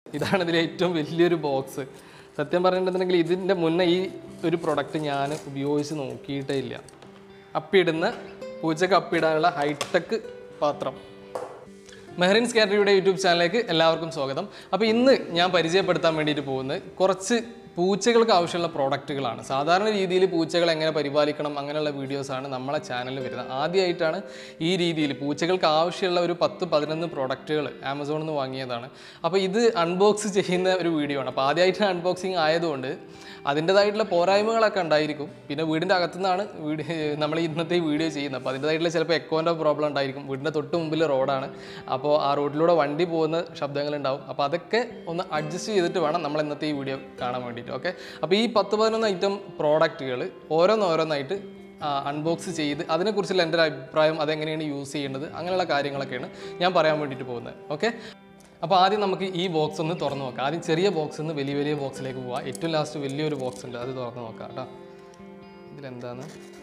ഇതാണ് ഇതിലെ ഏറ്റവും വലിയൊരു ബോക്സ് സത്യം പറഞ്ഞിട്ടുണ്ടെങ്കിൽ ഇതിൻ്റെ മുന്നേ ഈ ഒരു പ്രൊഡക്റ്റ് ഞാൻ ഉപയോഗിച്ച് നോക്കിയിട്ടേ ഇല്ല അപ്പിടുന്ന പൂച്ചക്ക് അപ്പിടാനുള്ള ഹൈടെക് പാത്രം മെഹറിൻസ് കാറ്ററിയുടെ യൂട്യൂബ് ചാനലിലേക്ക് എല്ലാവർക്കും സ്വാഗതം അപ്പോൾ ഇന്ന് ഞാൻ പരിചയപ്പെടുത്താൻ വേണ്ടിയിട്ട് പോകുന്നത് കുറച്ച് പൂച്ചകൾക്ക് ആവശ്യമുള്ള പ്രോഡക്റ്റുകളാണ് സാധാരണ രീതിയിൽ പൂച്ചകൾ എങ്ങനെ പരിപാലിക്കണം അങ്ങനെയുള്ള വീഡിയോസാണ് നമ്മളെ ചാനലിൽ വരുന്നത് ആദ്യമായിട്ടാണ് ഈ രീതിയിൽ പൂച്ചകൾക്ക് ആവശ്യമുള്ള ഒരു പത്ത് പതിനൊന്ന് പ്രോഡക്റ്റുകൾ ആമസോണിൽ നിന്ന് വാങ്ങിയതാണ് അപ്പോൾ ഇത് അൺബോക്സ് ചെയ്യുന്ന ഒരു വീഡിയോ ആണ് അപ്പോൾ ആദ്യമായിട്ട് അൺബോക്സിങ് ആയതുകൊണ്ട് അതിൻ്റെതായിട്ടുള്ള പോരായ്മകളൊക്കെ ഉണ്ടായിരിക്കും പിന്നെ വീടിൻ്റെ അകത്തുനിന്നാണ് വീട് നമ്മൾ ഇന്നത്തെ ഈ വീഡിയോ ചെയ്യുന്നത് അപ്പോൾ അതിൻ്റെതായിട്ടുള്ള ചിലപ്പോൾ എക്കോൻ്റെ പ്രോബ്ലം ഉണ്ടായിരിക്കും വീടിൻ്റെ തൊട്ട് മുമ്പിൽ റോഡാണ് അപ്പോൾ ആ റോഡിലൂടെ വണ്ടി പോകുന്ന ശബ്ദങ്ങളുണ്ടാവും അപ്പോൾ അതൊക്കെ ഒന്ന് അഡ്ജസ്റ്റ് ചെയ്തിട്ട് വേണം നമ്മൾ ഇന്നത്തെ ഈ വീഡിയോ കാണാൻ വേണ്ടിയിട്ട് ഓക്കെ അപ്പോൾ ഈ പത്ത് പതിനൊന്ന് ഐറ്റം പ്രോഡക്റ്റുകൾ ഓരോന്നോരോന്നായിട്ട് അൺബോക്സ് ചെയ്ത് അതിനെക്കുറിച്ചുള്ള എൻ്റെ ഒരു അഭിപ്രായം അതെങ്ങനെയാണ് യൂസ് ചെയ്യേണ്ടത് അങ്ങനെയുള്ള കാര്യങ്ങളൊക്കെയാണ് ഞാൻ പറയാൻ വേണ്ടിയിട്ട് പോകുന്നത് ഓക്കെ അപ്പോൾ ആദ്യം നമുക്ക് ഈ ബോക്സ് ഒന്ന് തുറന്ന് നോക്കാം ആദ്യം ചെറിയ ബോക്സ് നിന്ന് വലിയ വലിയ ബോക്സിലേക്ക് പോവാം ഏറ്റവും ലാസ്റ്റ് വലിയൊരു ബോക്സ് ഉണ്ട് അത് തുറന്ന് നോക്കാം കേട്ടോ ഇതിലെന്താണ്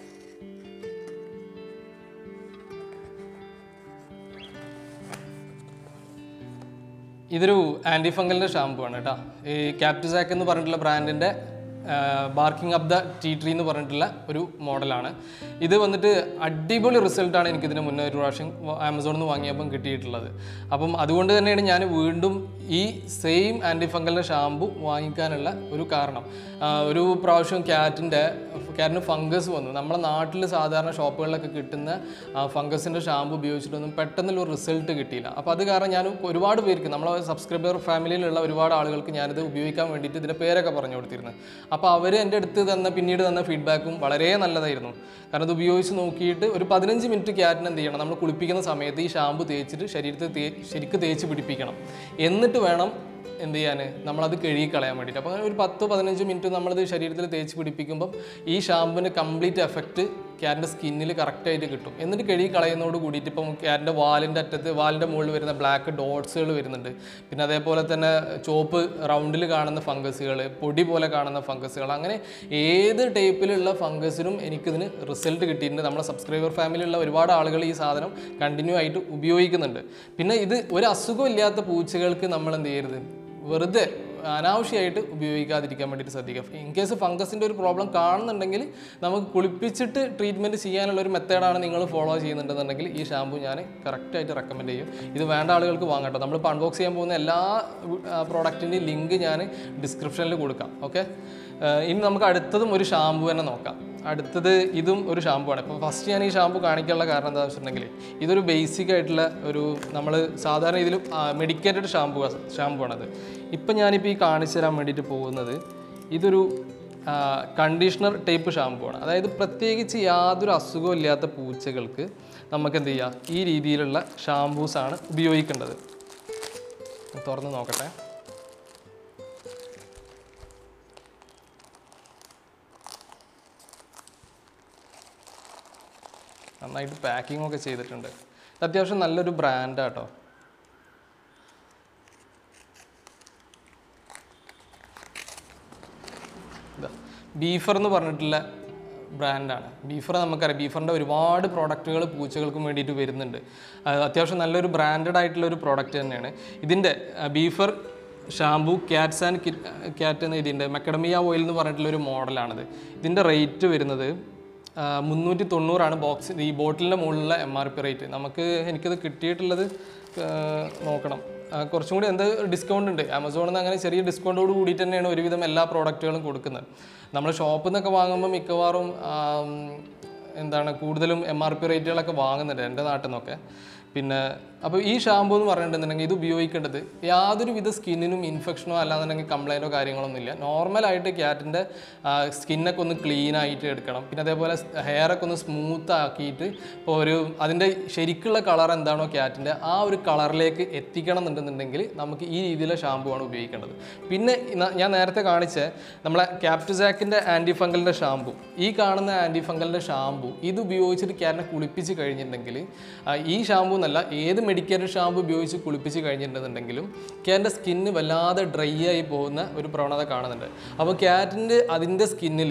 ഇതൊരു ആൻറ്റി ഫംഗലിൻ്റെ ഷാമ്പു ആണ് കേട്ടോ ഈ ക്യാപ്റ്റിസാക്ക് എന്ന് പറഞ്ഞിട്ടുള്ള ബ്രാൻഡിൻ്റെ barking up the tea tree എന്ന് പറഞ്ഞിട്ടുള്ള ഒരു മോഡലാണ് ഇത് വന്നിട്ട് അടിപൊളി റിസൾട്ടാണ് എനിക്കിതിന് മുന്നേ ഒരു പ്രാവശ്യം ആമസോണിൽ നിന്ന് വാങ്ങിയപ്പം കിട്ടിയിട്ടുള്ളത് അപ്പം അതുകൊണ്ട് തന്നെയാണ് ഞാൻ വീണ്ടും ഈ സെയിം ആൻറ്റി ഫംഗലിൻ്റെ ഷാമ്പു വാങ്ങിക്കാനുള്ള ഒരു കാരണം ആ, ഒരു പ്രാവശ്യം ക്യാറ്റിൻ്റെ ക്യാറ്റിന് ഫംഗസ് വന്നു നമ്മുടെ നാട്ടിൽ സാധാരണ ഷോപ്പുകളിലൊക്കെ കിട്ടുന്ന ഫംഗസിൻ്റെ ഷാമ്പു ഉപയോഗിച്ചിട്ടൊന്നും പെട്ടെന്നുള്ള ഒരു റിസൾട്ട് കിട്ടിയില്ല അപ്പോൾ അത് കാരണം ഞാൻ ഒരുപാട് പേർക്ക് നമ്മളെ സബ്സ്ക്രൈബർ ഫാമിലിയിലുള്ള ഒരുപാട് ആളുകൾക്ക് ഞാനിത് ഉപയോഗിക്കാൻ വേണ്ടിയിട്ട് ഇതിൻ്റെ പേരൊക്കെ പറഞ്ഞു കൊടുത്തിരുന്നത് അപ്പോൾ അവർ എൻ്റെ അടുത്ത് തന്ന പിന്നീട് തന്ന ഫീഡ്ബാക്കും വളരെ നല്ലതായിരുന്നു കാരണം ഇത് ഉപയോഗിച്ച് നോക്കിയിട്ട് ഒരു പതിനഞ്ച് മിനിറ്റ് ക്യാറ്റിന് എന്ത് ചെയ്യണം നമ്മൾ കുളിപ്പിക്കുന്ന സമയത്ത് ഈ ഷാമ്പു തേച്ചിട്ട് ശരീരത്തിൽ തേ ശരിക്ക് തേച്ച് പിടിപ്പിക്കണം എന്നിട്ട് വേണം എന്ത് ചെയ്യാൻ നമ്മളത് കഴുകി കളയാൻ വേണ്ടിയിട്ട് അപ്പോൾ അങ്ങനെ ഒരു പത്ത് പതിനഞ്ച് മിനിറ്റ് നമ്മളത് ശരീരത്തിൽ തേച്ച് പിടിപ്പിക്കുമ്പം ഈ ഷാമ്പുവിൻ്റെ കംപ്ലീറ്റ് എഫക്റ്റ് ക്യാറ്റിൻ്റെ സ്കിന്നിൽ കറക്റ്റായിട്ട് കിട്ടും എന്നിട്ട് കഴുകി കളയുന്നതോട് കൂടിയിട്ട് ഇപ്പം ക്യാറ്റിൻ്റെ വാലിൻ്റെ അറ്റത്ത് വാലിൻ്റെ മുകളിൽ വരുന്ന ബ്ലാക്ക് ഡോട്ട്സുകൾ വരുന്നുണ്ട് പിന്നെ അതേപോലെ തന്നെ ചോപ്പ് റൗണ്ടിൽ കാണുന്ന ഫംഗസുകൾ പൊടി പോലെ കാണുന്ന ഫംഗസുകൾ അങ്ങനെ ഏത് ടൈപ്പിലുള്ള ഫംഗസിനും എനിക്കിതിന് റിസൾട്ട് കിട്ടിയിട്ടുണ്ട് നമ്മുടെ സബ്സ്ക്രൈബർ ഫാമിലിയുള്ള ഒരുപാട് ആളുകൾ ഈ സാധനം കണ്ടിന്യൂ ആയിട്ട് ഉപയോഗിക്കുന്നുണ്ട് പിന്നെ ഇത് ഒരു അസുഖമില്ലാത്ത പൂച്ചകൾക്ക് നമ്മൾ എന്ത് ചെയ്യരുത് വെറുതെ അനാവശ്യമായിട്ട് ഉപയോഗിക്കാതിരിക്കാൻ വേണ്ടിയിട്ട് ശ്രദ്ധിക്കുക ഇൻ കേസ് ഫംഗസിൻ്റെ ഒരു പ്രോബ്ലം കാണുന്നുണ്ടെങ്കിൽ നമുക്ക് കുളിപ്പിച്ചിട്ട് ട്രീറ്റ്മെൻറ്റ് ചെയ്യാനുള്ള ഒരു മെത്തേഡാണ് നിങ്ങൾ ഫോളോ ചെയ്യുന്നുണ്ടെന്നുണ്ടെങ്കിൽ ഈ ഷാമ്പു ഞാൻ കറക്റ്റായിട്ട് റെക്കമെൻഡ് ചെയ്യും ഇത് വേണ്ട ആളുകൾക്ക് വാങ്ങട്ടോ നമ്മളിപ്പോൾ അൺബോക്സ് ചെയ്യാൻ പോകുന്ന എല്ലാ പ്രോഡക്റ്റിൻ്റെയും ലിങ്ക് ഞാൻ ഡിസ്ക്രിപ്ഷനിൽ കൊടുക്കാം ഓക്കെ ഇനി നമുക്ക് അടുത്തതും ഒരു ഷാമ്പു തന്നെ നോക്കാം അടുത്തത് ഇതും ഒരു ഷാമ്പു ആണ് ഇപ്പോൾ ഫസ്റ്റ് ഞാൻ ഈ ഷാമ്പു കാണിക്കാനുള്ള കാരണം എന്താണെന്ന് വെച്ചിട്ടുണ്ടെങ്കിൽ ഇതൊരു ബേസിക് ആയിട്ടുള്ള ഒരു നമ്മൾ സാധാരണ ഇതിൽ മെഡിക്കേറ്റഡ് ഷാമ്പു ഷാമ്പു ആണത് ഇപ്പം ഞാനിപ്പോൾ ഈ കാണിച്ചു തരാൻ വേണ്ടിയിട്ട് പോകുന്നത് ഇതൊരു കണ്ടീഷണർ ടൈപ്പ് ഷാമ്പു ആണ് അതായത് പ്രത്യേകിച്ച് യാതൊരു അസുഖവും ഇല്ലാത്ത പൂച്ചകൾക്ക് നമുക്ക് എന്ത് ചെയ്യാം ഈ രീതിയിലുള്ള ഷാമ്പൂസാണ് ഉപയോഗിക്കേണ്ടത് തുറന്ന് നോക്കട്ടെ നന്നായിട്ട് പാക്കിംഗ് ഒക്കെ ചെയ്തിട്ടുണ്ട് ഇത് അത്യാവശ്യം നല്ലൊരു ബ്രാൻഡാട്ടോ ഇതാ ബീഫർ എന്ന് പറഞ്ഞിട്ടുള്ള ബ്രാൻഡാണ് ബീഫർ നമുക്കറിയാം ബീഫറിൻ്റെ ഒരുപാട് പ്രോഡക്റ്റുകൾ പൂച്ചകൾക്കും വേണ്ടിയിട്ട് വരുന്നുണ്ട് അത് അത്യാവശ്യം നല്ലൊരു ബ്രാൻഡഡ് ആയിട്ടുള്ള ഒരു പ്രോഡക്റ്റ് തന്നെയാണ് ഇതിൻ്റെ Beaphar shampoo cats and cat എന്ന ഇതിൻ്റെ മെക്കഡമിയ ഓയിൽ എന്ന് പറഞ്ഞിട്ടുള്ള ഒരു മോഡലാണിത് ഇതിൻ്റെ റേറ്റ് വരുന്നത് മുന്നൂറ്റി തൊണ്ണൂറാണ് ബോക്സ് ഈ ബോട്ടിലിൻ്റെ മുകളിലുള്ള എം ആർ പി റേറ്റ് നമുക്ക് എനിക്കത് കിട്ടിയിട്ടുള്ളത് ആ, നോക്കണം ആ, കുറച്ചും കൂടി എന്ത് ഡിസ്കൗണ്ട് ഉണ്ട് ആമസോണിൽ നിന്ന് അങ്ങനെ ചെറിയ ഡിസ്കൗണ്ടോട് കൂടിയിട്ട് തന്നെയാണ് ഒരുവിധം എല്ലാ പ്രോഡക്റ്റുകളും കൊടുക്കുന്നത് നമ്മൾ ഷോപ്പിൽ നിന്നൊക്കെ വാങ്ങുമ്പോൾ മിക്കവാറും ആം, എന്താണ് കൂടുതലും എം ആർ പി റേറ്റുകളൊക്കെ വാങ്ങുന്നുണ്ട് എൻ്റെ നാട്ടിൽ നിന്നൊക്കെ പിന്നെ അപ്പോൾ ഈ ഷാമ്പു എന്ന് പറഞ്ഞിട്ടുണ്ടെങ്കിൽ ഇത് ഉപയോഗിക്കേണ്ടത് യാതൊരു വിധ സ്കിന്നിനും ഇൻഫെക്ഷനോ അല്ലാന്നുണ്ടെങ്കിൽ കംപ്ലൈൻറ്റോ കാര്യങ്ങളൊന്നും ഇല്ല നോർമലായിട്ട് ക്യാറ്റിൻ്റെ സ്കിന്നൊക്കെ ഒന്ന് ക്ലീൻ ആയിട്ട് എടുക്കണം പിന്നെ അതേപോലെ ഹെയറൊക്കെ ഒന്ന് സ്മൂത്ത് ആക്കിയിട്ട് ഇപ്പോൾ ഒരു അതിൻ്റെ ശരിക്കുള്ള കളർ എന്താണോ ക്യാറ്റിൻ്റെ ആ ഒരു കളറിലേക്ക് എത്തിക്കണം എന്നുണ്ടെന്നുണ്ടെങ്കിൽ നമുക്ക് ഈ രീതിയിലുള്ള ഷാമ്പു ആണ് ഉപയോഗിക്കേണ്ടത് പിന്നെ ഇന്ന- ഞാൻ നേരത്തെ കാണിച്ച നമ്മളെ ക്യാപ്റ്റുസാക്കിൻ്റെ ആൻറ്റി ഫംഗലിൻ്റെ ഷാമ്പു ഈ കാണുന്ന ആൻറ്റി ഫംഗലിൻ്റെ ഷാമ്പു ഇത് ഉപയോഗിച്ചിട്ട് ക്യാറ്റിനെ കുളിപ്പിച്ച് കഴിഞ്ഞിട്ടുണ്ടെങ്കിൽ ആ, ഈ ഷാമ്പു എന്നല്ല ഏത് മെഡിക്കേറ്റഡ് ഷാമ്പു ഉപയോഗിച്ച് കുളിപ്പിച്ച് കഴിഞ്ഞിട്ടുണ്ടെന്നുണ്ടെങ്കിലും ക്യാറ്റിൻ്റെ സ്കിന്ന് വല്ലാതെ ഡ്രൈ ആയി പോകുന്ന ഒരു പ്രവണത കാണുന്നുണ്ട് അപ്പോൾ ക്യാറ്റിൻ്റെ അതിൻ്റെ സ്കിന്നിൽ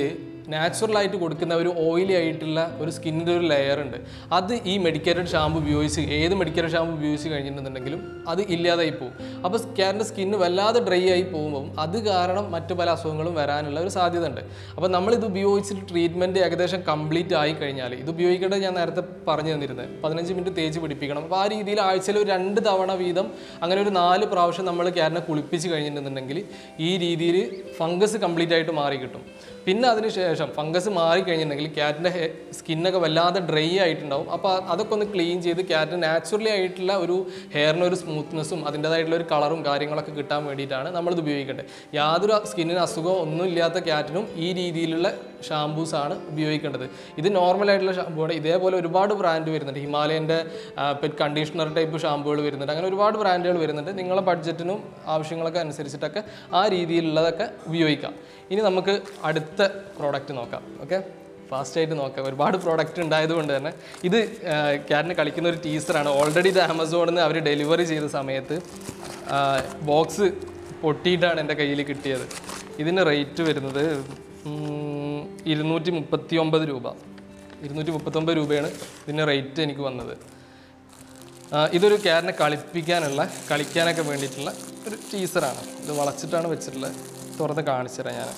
നാച്ചുറലായിട്ട് കൊടുക്കുന്ന ഒരു ഓയിലി ആയിട്ടുള്ള ഒരു സ്കിന്നിൻ്റെ ഒരു ലെയർ ഉണ്ട് അത് ഈ മെഡിക്കേറ്റഡ് ഷാമ്പു ഉപയോഗിച്ച് ഏത് മെഡിക്കേറ്റഡ് ഷാമ്പു ഉപയോഗിച്ച് കഴിഞ്ഞിട്ടുണ്ടെങ്കിലും അത് ഇല്ലാതായി പോകും അപ്പോൾ ക്യാറ്റിൻ്റെ സ്കിന്ന് വല്ലാതെ ഡ്രൈ ആയി പോകുമ്പോൾ അത് കാരണം മറ്റു പല അസുഖങ്ങളും വരാനുള്ള ഒരു സാധ്യത ഉണ്ട് അപ്പോൾ നമ്മളിത് ഉപയോഗിച്ചിട്ട് ട്രീറ്റ്മെൻറ്റ് ഏകദേശം കംപ്ലീറ്റ് ആയി കഴിഞ്ഞാൽ ഇത് ഉപയോഗിക്കേണ്ടത് ഞാൻ നേരത്തെ പറഞ്ഞു തന്നിരുന്നത് പതിനഞ്ച് മിനിറ്റ് തേച്ച് പിടിപ്പിക്കണം അപ്പോൾ ആ രീതിയിൽ ആഴ്ചയിൽ ഒരു രണ്ട് തവണ വീതം അങ്ങനെ ഒരു നാല് പ്രാവശ്യം നമ്മൾ ക്യാറ്റിനെ കുളിപ്പിച്ച് കഴിഞ്ഞിട്ടുണ്ടെങ്കിൽ ഈ രീതിയിൽ ഫംഗസ് കംപ്ലീറ്റ് ആയിട്ട് മാറി കിട്ടും പിന്നെ അതിന് ശേഷം ഫംഗസ് മാറി കഴിഞ്ഞിട്ടുണ്ടെങ്കിൽ ക്യാറ്റിൻ്റെ സ്കിന്നൊക്കെ വല്ലാതെ ഡ്രൈ ആയിട്ടുണ്ടാവും അപ്പോൾ അതൊക്കെ ഒന്ന് ക്ലീൻ ചെയ്ത് ക്യാറ്റിന് നാച്ചുറലി ആയിട്ടുള്ള ഒരു ഹെയറിന് ഒരു സ്മൂത്ത്നെസ്സും അതിൻ്റേതായിട്ടുള്ള ഒരു കളറും കാര്യങ്ങളൊക്കെ കിട്ടാൻ വേണ്ടിയിട്ടാണ് നമ്മളിത് ഉപയോഗിക്കേണ്ടത് യാതൊരു സ്കിന്നിന് അസുഖമോ ഒന്നും ഇല്ലാത്ത ക്യാറ്റിനും ഈ രീതിയിലുള്ള ഷാംപൂസ് ആണ് ഉപയോഗിക്കേണ്ടത് ഇത് നോർമൽ ആയിട്ടുള്ള ഷാമ്പൂ ആണ് ഇതേപോലെ ഒരുപാട് ബ്രാൻഡ് വരുന്നുണ്ട് ഹിമാലയൻ്റെ പെറ്റ് കണ്ടീഷണർ ടൈപ്പ് ഷാമ്പുകൾ വരുന്നുണ്ട് അങ്ങനെ ഒരുപാട് ബ്രാൻഡുകൾ വരുന്നുണ്ട് നിങ്ങളെ ബഡ്ജറ്റിനും ആവശ്യങ്ങളൊക്കെ അനുസരിച്ചിട്ടൊക്കെ ആ രീതിയിലുള്ളതൊക്കെ ഉപയോഗിക്കാം ഇനി നമുക്ക് അടുത്ത പ്രോഡക്റ്റ് നോക്കാം ഓക്കെ ഫാസ്റ്റായിട്ട് നോക്കാം ഒരുപാട് പ്രോഡക്റ്റ് ഉണ്ടായതുകൊണ്ട് തന്നെ ഇത് ക്യാറ്റിന് കളിക്കുന്ന ഒരു ടീസറാണ് ഓൾറെഡി ഇത് ആമസോണിൽ നിന്ന് അവർ ഡെലിവറി ചെയ്ത സമയത്ത് ബോക്സ് പൊട്ടിയിട്ടാണ് എൻ്റെ കയ്യിൽ കിട്ടിയത് ഇതിന് റേറ്റ് വരുന്നത് ഉം, ഇരുന്നൂറ്റി മുപ്പത്തി ഒമ്പത് രൂപ ഇരുന്നൂറ്റി മുപ്പത്തൊമ്പത് രൂപയാണ് ഇതിന് റേറ്റ് എനിക്ക് വന്നത് ആ, ഇതൊരു ക്യാറ്റിനെ കളിപ്പിക്കാനുള്ള കളിക്കാനൊക്കെ വേണ്ടിയിട്ടുള്ള ഒരു ടീസറാണ് ഇത് വളച്ചിട്ടാണ് വെച്ചിട്ടുള്ളത് തുറന്ന് കാണിച്ചു തരാം ഞാൻ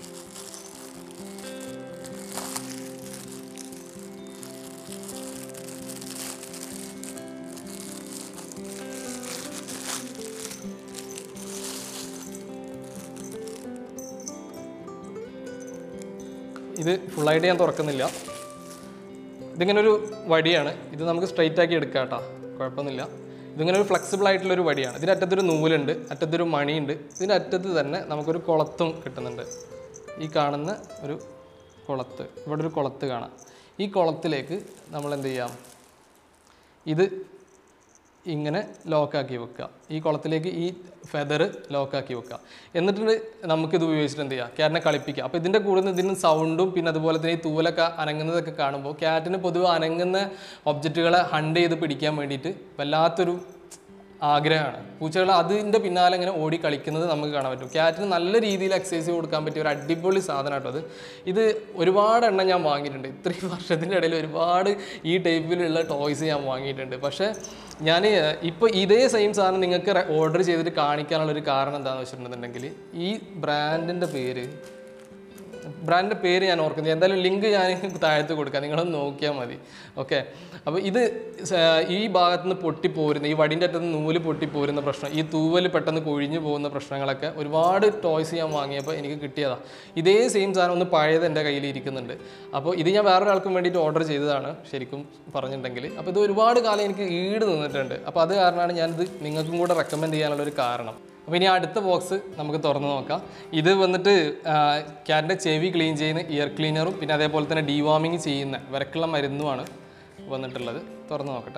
ഇത് ഫുള്ളായിട്ട് ഞാൻ തുറക്കുന്നില്ല ഇതിങ്ങനെ ഒരു വടിയാണ് ഇത് നമുക്ക് സ്ട്രൈറ്റ് ആക്കി എടുക്കാം കേട്ടോ കുഴപ്പമൊന്നുമില്ല ഇതിങ്ങനെ ഒരു ഫ്ലെക്സിബിൾ ആയിട്ടുള്ള ഒരു വടിയാണ് ഇതിൻ്റെ അറ്റത്തൊരു നൂലുണ്ട് അറ്റത്തൊരു മണിയുണ്ട് ഇതിൻ്റെ അറ്റത്ത് തന്നെ നമുക്കൊരു കുളത്തും കിട്ടുന്നുണ്ട് ഈ കാണുന്ന ഒരു കുളത്ത് ഇവിടെ ഒരു കുളത്ത് കാണാം ഈ കുളത്തിലേക്ക് നമ്മൾ എന്ത് ചെയ്യാം ഇത് ഇങ്ങനെ ലോക്കാക്കി വെക്കുക ഈ കുളത്തിലേക്ക് ഈ ഫെദർ ലോക്കാക്കി വെക്കുക എന്നിട്ട് നമുക്കിത് ഉപയോഗിച്ചിട്ട് എന്ത് ചെയ്യുക ക്യാറ്റിനെ കളിപ്പിക്കുക അപ്പോൾ ഇതിൻ്റെ കൂടെ നിന്ന് ഇതിന് സൗണ്ടും പിന്നെ അതുപോലെ തന്നെ ഈ തൂലൊക്കെ അനങ്ങുന്നതൊക്കെ കാണുമ്പോൾ ക്യാറ്റിന് പൊതുവെ അനങ്ങുന്ന ഒബ്ജക്റ്റുകളെ ഹണ്ട് ചെയ്ത് പിടിക്കാൻ വേണ്ടിയിട്ട് വല്ലാത്തൊരു ആഗ്രഹമാണ് പൂച്ചകൾ അതിൻ്റെ പിന്നാലെ ഇങ്ങനെ ഓടി കളിക്കുന്നത് നമുക്ക് കാണാൻ പറ്റും ക്യാറ്റിന് നല്ല രീതിയിൽ എക്സസൈസ് കൊടുക്കാൻ പറ്റിയ ഒരു അടിപൊളി സാധനം കേട്ടോ അത് ഇത് ഒരുപാട് എണ്ണം ഞാൻ വാങ്ങിയിട്ടുണ്ട് ഇത്രയും വർഷത്തിൻ്റെ ഇടയിൽ ഒരുപാട് ഈ ടൈപ്പിലുള്ള ടോയ്സ് ഞാൻ വാങ്ങിയിട്ടുണ്ട് പക്ഷേ ഞാൻ ഇപ്പോൾ ഇതേ സെയിം സാധനം നിങ്ങൾക്ക് ഓർഡർ ചെയ്തിട്ട് കാണിക്കാനുള്ള ഒരു കാരണം എന്താണെന്ന് വെച്ചിട്ടുണ്ടെന്നുണ്ടെങ്കിൽ ഈ ബ്രാൻഡിൻ്റെ പേര് ബ്രാൻഡിൻ്റെ പേര് ഞാൻ ഓർക്കുന്നത് എന്തായാലും ലിങ്ക് ഞാൻ താഴത്ത് കൊടുക്കാം നിങ്ങളൊന്ന് നോക്കിയാൽ മതി ഓക്കെ അപ്പോൾ ഇത് സ- ഈ ഭാഗത്ത് നിന്ന് പൊട്ടിപ്പോരുന്ന ഈ വടിൻ്റെ അറ്റത്ത് നിന്ന് നൂല് പൊട്ടിപ്പോരുന്ന പ്രശ്നം ഈ തൂവൽ പെട്ടെന്ന് കൊഴിഞ്ഞു പോകുന്ന പ്രശ്നങ്ങളൊക്കെ ഒരുപാട് ടോയ്സ് ഞാൻ വാങ്ങിയപ്പോൾ എനിക്ക് കിട്ടിയതാണ് ഇതേ സെയിം സാധനം ഒന്ന് പഴയത് എൻ്റെ കയ്യിൽ ഇരിക്കുന്നുണ്ട് അപ്പോൾ ഇത് ഞാൻ വേറൊരാൾക്കും വേണ്ടിയിട്ട് ഓർഡർ ചെയ്തതാണ് ശരിക്കും പറഞ്ഞിട്ടുണ്ടെങ്കിൽ അപ്പോൾ ഇത് ഒരുപാട് കാലം എനിക്ക് ഈട് നിന്നിട്ടുണ്ട് അപ്പോൾ അത് കാരണമാണ് ഞാനിത് നിങ്ങൾക്കും കൂടെ റെക്കമെൻഡ് ചെയ്യാനുള്ള ഒരു കാരണം അപ്പോൾ ഇനി അടുത്ത ബോക്സ് നമുക്ക് തുറന്ന് നോക്കാം ഇത് വന്നിട്ട് ക്യാറ്റിൻ്റെ ചെവി ക്ലീൻ ചെയ്യുന്ന ഇയർ ക്ലീനറും പിന്നെ അതേപോലെ തന്നെ ഡീവാമിങ് ചെയ്യുന്ന വിരക്കുള്ള മരുന്നുമാണ് വന്നിട്ടുള്ളത് തുറന്ന് നോക്കട്ടെ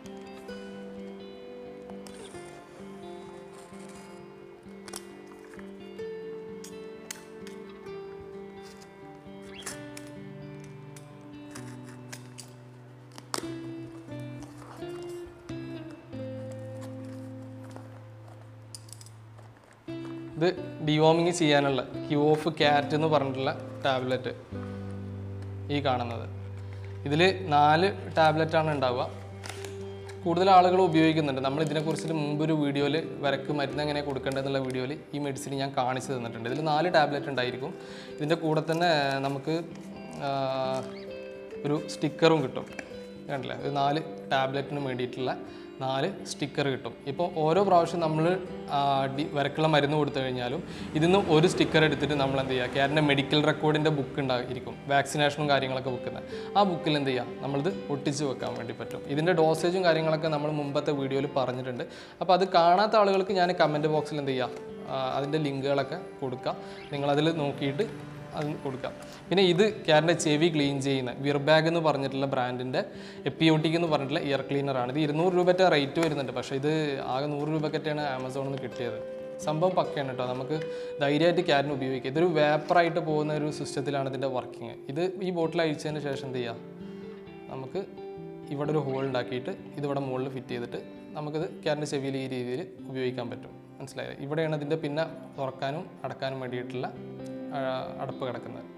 ഇത് ഡിവോമിങ് ചെയ്യാനുള്ള ക്യൂ ഓഫ് ക്യാറ്റ് എന്ന് പറഞ്ഞിട്ടുള്ള ടാബ്ലറ്റ് ഈ കാണുന്നത് ഇതിൽ നാല് ടാബ്ലറ്റാണ് ഉണ്ടാവുക കൂടുതൽ ആളുകൾ ഉപയോഗിക്കുന്നുണ്ട് നമ്മൾ ഇതിനെക്കുറിച്ചിട്ട് മുമ്പൊരു വീഡിയോയിൽ വരക്ക് മരുന്ന് എങ്ങനെ കൊടുക്കേണ്ടതെന്നുള്ള വീഡിയോയിൽ ഈ മെഡിസിൻ ഞാൻ കാണിച്ചു തന്നിട്ടുണ്ട് ഇതിൽ നാല് ടാബ്ലറ്റ് ഉണ്ടായിരിക്കും ഇതിൻ്റെ കൂടെ തന്നെ നമുക്ക് ആ, ഒരു സ്റ്റിക്കറും കിട്ടും കണ്ടില്ലേ ഒരു നാല് ടാബ്ലറ്റിന് വേണ്ടിയിട്ടുള്ള നാല് സ്റ്റിക്കർ കിട്ടും ഇപ്പോൾ ഓരോ പ്രാവശ്യം നമ്മൾ വരക്കുള്ള മരുന്ന് കൊടുത്തു കഴിഞ്ഞാലും ഇതിന്ന് ഒരു സ്റ്റിക്കർ എടുത്തിട്ട് നമ്മൾ എന്ത് ചെയ്യുക ക്യാറ്റിൻ്റെ മെഡിക്കൽ റെക്കോർഡിൻ്റെ ബുക്ക് ഉണ്ടായിരിക്കും വാക്സിനേഷനും കാര്യങ്ങളൊക്കെ വെക്കുന്നത് ആ ബുക്കിൽ എന്ത് ചെയ്യുക നമ്മളിത് ഒട്ടിച്ച് വെക്കാൻ വേണ്ടി പറ്റും ഇതിൻ്റെ ഡോസേജും കാര്യങ്ങളൊക്കെ നമ്മൾ മുമ്പത്തെ വീഡിയോയിൽ പറഞ്ഞിട്ടുണ്ട് അപ്പോൾ അത് കാണാത്ത ആളുകൾക്ക് ഞാൻ കമൻറ്റ് ബോക്സിൽ എന്ത് ചെയ്യുക ആ, അതിൻ്റെ ലിങ്കുകളൊക്കെ കൊടുക്കുക നിങ്ങളതിൽ നോക്കിയിട്ട് അത് കൊടുക്കാം പിന്നെ ഇത് ക്യാറ്റിൻ്റെ ചെവി ക്ലീൻ ചെയ്യുന്ന വിർബാഗ് എന്ന് പറഞ്ഞിട്ടുള്ള ബ്രാൻഡിൻ്റെ എപ്പിയോട്ടിക് എന്ന് പറഞ്ഞിട്ടുള്ള ഇയർ ക്ലീനറാണ് ഇത് ഇരുന്നൂറ് രൂപത്തെ റേറ്റ് വരുന്നുണ്ട് പക്ഷേ ഇത് ആകെ നൂറ് രൂപക്കൊക്കെയാണ് ആമസോണിൽ നിന്ന് കിട്ടിയത് സംഭവം പക്കയാണ് കേട്ടോ നമുക്ക് ധൈര്യമായിട്ട് ക്യാറ്റിന് ഉപയോഗിക്കാം ഇതൊരു വേപ്പറായിട്ട് പോകുന്ന ഒരു സിസ്റ്റത്തിലാണ് ഇതിൻ്റെ വർക്കിംഗ് ഇത് ഈ ബോട്ടിൽ അഴിച്ചതിന് ശേഷം എന്ത് ചെയ്യുക നമുക്ക് ഇവിടെ ഒരു ഹോൾ ഉണ്ടാക്കിയിട്ട് ഇതിവിടെ മുകളിൽ ഫിറ്റ് ചെയ്തിട്ട് നമുക്കിത് ക്യാറ്റിൻ്റെ ചെവിയിൽ ഈ രീതിയിൽ ഉപയോഗിക്കാൻ പറ്റും മനസ്സിലായത് ഇവിടെയാണ് ഇതിൻ്റെ പിന്നെ തുറക്കാനും അടക്കാനും വേണ്ടിയിട്ടുള്ള ആ, അടപ്പ് കിടക്കുന്നത്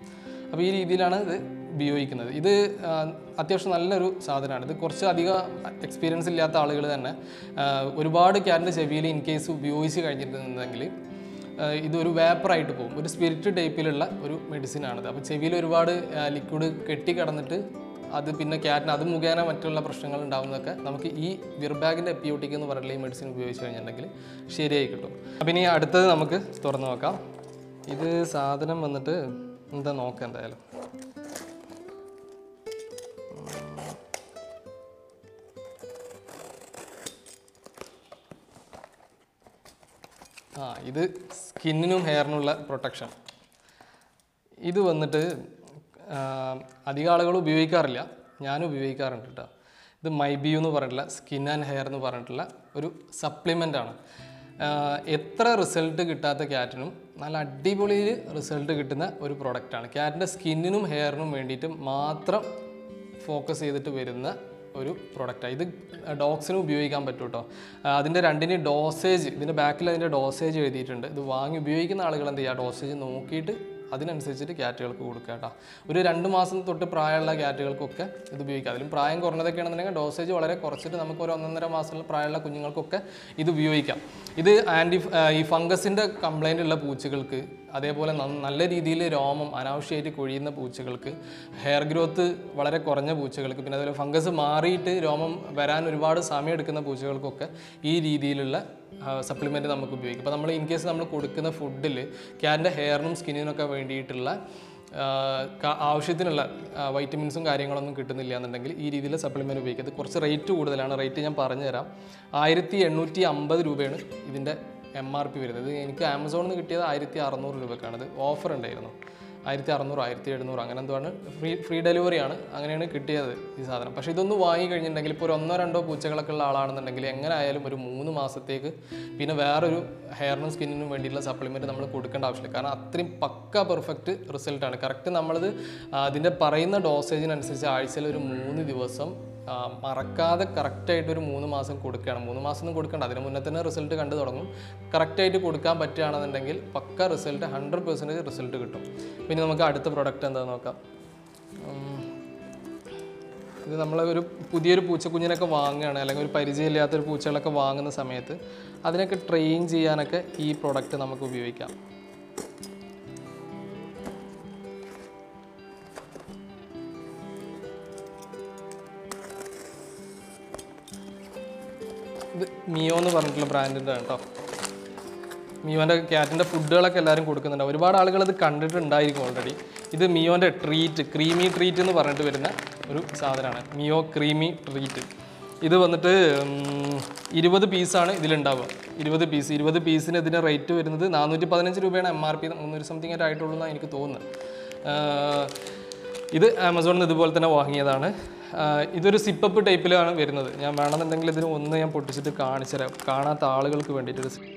അപ്പോൾ ഈ രീതിയിലാണ് ഇത് ഉപയോഗിക്കുന്നത് ഇത് ആ, അത്യാവശ്യം നല്ലൊരു സാധനമാണ് ഇത് കുറച്ച് അധികം എക്സ്പീരിയൻസ് ഇല്ലാത്ത ആളുകൾ തന്നെ ആ, ഒരുപാട് ക്യാറ്റിൻ്റെ ചെവിയിൽ ഇൻ കേസ് ഉപയോഗിച്ച് കഴിഞ്ഞിട്ടുണ്ടെങ്കിൽ ആഹ് ഇതൊരു വേപ്പറായിട്ട് പോകും ഒരു സ്പിരിറ്റ് ടൈപ്പിലുള്ള ഒരു മെഡിസിനാണിത് അപ്പോൾ ചെവിയിൽ ഒരുപാട് ലിക്വിഡ് കെട്ടി കിടന്നിട്ട് അത് പിന്നെ ക്യാറ്റിന് അത് മുഖേന മറ്റുള്ള പ്രശ്നങ്ങൾ ഉണ്ടാകുന്നതൊക്കെ നമുക്ക് ഈ വിർബാഗിൻ്റെ എപ്പിയോട്ടിക് എന്ന് പറഞ്ഞിട്ടുള്ള ഈ മെഡിസിൻ ഉപയോഗിച്ച് കഴിഞ്ഞിട്ടുണ്ടെങ്കിൽ ശരിയായി കിട്ടും അപ്പം ഇനി അടുത്തത് നമുക്ക് തുറന്ന് നോക്കാം ഇത് സാധനം വന്നിട്ട് എന്താ നോക്കാം എന്തായാലും ആ ഇത് സ്കിന്നിനും ഹെയറിനുള്ള പ്രൊട്ടക്ഷൻ ഇത് വന്നിട്ട് ആ, അധികം ആളുകൾ ഉപയോഗിക്കാറില്ല ഞാൻ ഉപയോഗിക്കാറുണ്ട് കേട്ടോ ഇത് മൈബിയു എന്ന് പറഞ്ഞിട്ടുള്ള സ്കിൻ ആൻഡ് ഹെയർ എന്ന് പറഞ്ഞിട്ടുള്ള ഒരു സപ്ലിമെൻ്റ് ആണ് ആ, എത്ര റിസൾട്ട് കിട്ടാത്ത ക്യാറ്റിനും നല്ല അടിപൊളിയിൽ റിസൾട്ട് കിട്ടുന്ന ഒരു പ്രൊഡക്റ്റാണ് ക്യാറ്റിൻ്റെ സ്കിന്നിനും ഹെയറിനും വേണ്ടിയിട്ട് മാത്രം ഫോക്കസ് ചെയ്തിട്ട് വരുന്ന ഒരു പ്രൊഡക്റ്റാണ് ഇത് ഡോഗ്സിനും ഉപയോഗിക്കാൻ പറ്റും കേട്ടോ അതിൻ്റെ രണ്ടിന് ഡോസേജ് ഇതിൻ്റെ ബാക്കിൽ അതിൻ്റെ ഡോസേജ് എഴുതിയിട്ടുണ്ട് ഇത് വാങ്ങി ഉപയോഗിക്കുന്ന ആളുകൾ എന്ത് ചെയ്യുക ഡോസേജ് നോക്കിയിട്ട് അതിനനുസരിച്ചിട്ട് ക്യാറ്റുകൾക്ക് കൊടുക്കുക കേട്ടോ ഒരു രണ്ട് മാസം തൊട്ട് പ്രായമുള്ള ക്യാറ്റുകൾക്കൊക്കെ ഇത് ഉപയോഗിക്കാം അതിലും പ്രായം കുറഞ്ഞതൊക്കെ ആണെന്നുണ്ടെങ്കിൽ ഡോസേജ് വളരെ കുറച്ചിട്ട് നമുക്ക് ഒരു ഒന്നൊന്നര മാസം പ്രായമുള്ള കുഞ്ഞുങ്ങൾക്കൊക്കെ ഇത് ഉപയോഗിക്കാം ഇത് ആൻറ്റി ഈ ഫംഗസിൻ്റെ കംപ്ലൈൻ്റ് ഉള്ള പൂച്ചകൾക്ക് അതേപോലെ നന്ന- നല്ല രീതിയിൽ രോമം അനാവശ്യമായിട്ട് കൊഴിയുന്ന പൂച്ചകൾക്ക് ഹെയർ ഗ്രോത്ത് വളരെ കുറഞ്ഞ പൂച്ചകൾക്ക് പിന്നെ അതുപോലെ ഫംഗസ് മാറിയിട്ട് രോമം വരാൻ ഒരുപാട് സമയം എടുക്കുന്ന പൂച്ചകൾക്കൊക്കെ ഈ രീതിയിലുള്ള സപ്ലിമെൻറ്റ് നമുക്ക് ഉപയോഗിക്കും അപ്പോൾ നമ്മൾ ഇൻ കേസ് നമ്മൾ കൊടുക്കുന്ന ഫുഡിൽ ക്യാറ്റിൻ്റെ ഹെയറിനും സ്കിന്നിനൊക്കെ വേണ്ടിയിട്ടുള്ള ആ, ക- ആവശ്യത്തിനുള്ള വൈറ്റമിൻസും കാര്യങ്ങളൊന്നും കിട്ടുന്നില്ല എന്നുണ്ടെങ്കിൽ ഈ രീതിയിൽ സപ്ലിമെൻറ്റ് ഉപയോഗിക്കുക ഇത് കുറച്ച് റേറ്റ് കൂടുതലാണ് റേറ്റ് ഞാൻ പറഞ്ഞുതരാം ആയിരത്തി എണ്ണൂറ്റി അമ്പത് രൂപയാണ് ഇതിൻ്റെ എം ആർ പി വരുന്നത് ഇത് എനിക്ക് ആമസോണിൽ നിന്ന് കിട്ടിയത് ആയിരത്തി അറുന്നൂറ് രൂപക്കാണ് ഇത് ഓഫർ ഉണ്ടായിരുന്നു ആയിരത്തി അറുന്നൂറ് ആയിരത്തി എഴുന്നൂറ് അങ്ങനെ എന്തുവാണ് ഫ്രീ ഫ്രീ ഡെലിവറി ആണ് അങ്ങനെയാണ് കിട്ടിയത് ഈ സാധനം പക്ഷേ ഇതൊന്ന് വാങ്ങി കഴിഞ്ഞിട്ടുണ്ടെങ്കിൽ ഇപ്പോൾ ഒരു ഒന്നോ രണ്ടോ പൂച്ചകളൊക്കെ ഉള്ള ആളാണെന്നുണ്ടെങ്കിൽ എങ്ങനെ ആയാലും ഒരു മൂന്ന് മാസത്തേക്ക് പിന്നെ വേറൊരു ഹെയറിനും സ്കിന്നിനും വേണ്ടിയിട്ടുള്ള സപ്ലിമെൻറ്റ് നമ്മൾ കൊടുക്കേണ്ട ആവശ്യമില്ല കാരണം അത്രയും പക്ക പെർഫെക്റ്റ് റിസൾട്ടാണ് കറക്റ്റ് നമ്മളത് ആ, അതിൻ്റെ പറയുന്ന ഡോസേജിനനുസരിച്ച് ആഴ്ചയിൽ ഒരു മൂന്ന് ദിവസം ആ, മറക്കാതെ കറക്റ്റായിട്ട് ഒരു മൂന്ന് മാസം കൊടുക്കുകയാണ് മൂന്ന് മാസം ഒന്നും കൊടുക്കണ്ട അതിന് മുന്നേ തന്നെ റിസൾട്ട് കണ്ടു തുടങ്ങും കറക്റ്റായിട്ട് കൊടുക്കാൻ പറ്റുകയാണെന്നുണ്ടെങ്കിൽ പക്ക റിസൾട്ട് ഹൺഡ്രഡ് പെർസെൻറ്റേജ് റിസൾട്ട് കിട്ടും പിന്നെ നമുക്ക് അടുത്ത പ്രൊഡക്റ്റ് എന്താണെന്ന് നോക്കാം ഉം. ഇത് നമ്മൾ ഒരു പുതിയൊരു പൂച്ചക്കുഞ്ഞിനൊക്കെ വാങ്ങുകയാണ് അല്ലെങ്കിൽ ഒരു പരിചയമില്ലാത്തൊരു പൂച്ചകളൊക്കെ വാങ്ങുന്ന സമയത്ത് അതിനൊക്കെ ട്രെയിൻ ചെയ്യാനൊക്കെ ഈ പ്രൊഡക്റ്റ് നമുക്ക് ഉപയോഗിക്കാം ഇത് മിയോ എന്ന് പറഞ്ഞിട്ടുള്ള ബ്രാൻഡിൻ്റെ കേട്ടോ മിയോൻ്റെ ക്യാറ്റിൻ്റെ ഫുഡുകളൊക്കെ എല്ലാവരും കൊടുക്കുന്നുണ്ട് ഒരുപാട് ആളുകൾ ഇത് കണ്ടിട്ടുണ്ടായിരിക്കും ഓൾറെഡി ഇത് മിയോൻ്റെ ട്രീറ്റ് ക്രീമി ട്രീറ്റ് എന്ന് പറഞ്ഞിട്ട് വരുന്ന ഒരു സാധനമാണ് മിയോ ക്രീമി ട്രീറ്റ് ഇത് വന്നിട്ട് ഉം, ഇരുപത് പീസാണ് ഇതിലുണ്ടാവുക ഇരുപത് പീസ് ഇരുപത് പീസിന് ഇതിൻ്റെ റേറ്റ് വരുന്നത് നാനൂറ്റി പതിനഞ്ച് രൂപയാണ് എം ആർ പി മുന്നൂറ് സംതിങ് ആയിട്ട് ആയിട്ടുള്ളൂ എന്നാണ് എനിക്ക് തോന്നുന്നത് ആഹ്, ഇത് ആമസോണിൽ നിന്ന് ഇതുപോലെ തന്നെ വാങ്ങിയതാണ് ആഹ്, ഇതൊരു സിപ്പപ്പ് ടൈപ്പിലാണ് വരുന്നത് ഞാൻ വേണമെന്നുണ്ടെങ്കിൽ ഇതിന് ഒന്ന് ഞാൻ പൊട്ടിച്ചിട്ട് കാണിച്ചു തരാം കാണാത്ത ആളുകൾക്ക് വേണ്ടിയിട്ടൊരു സി-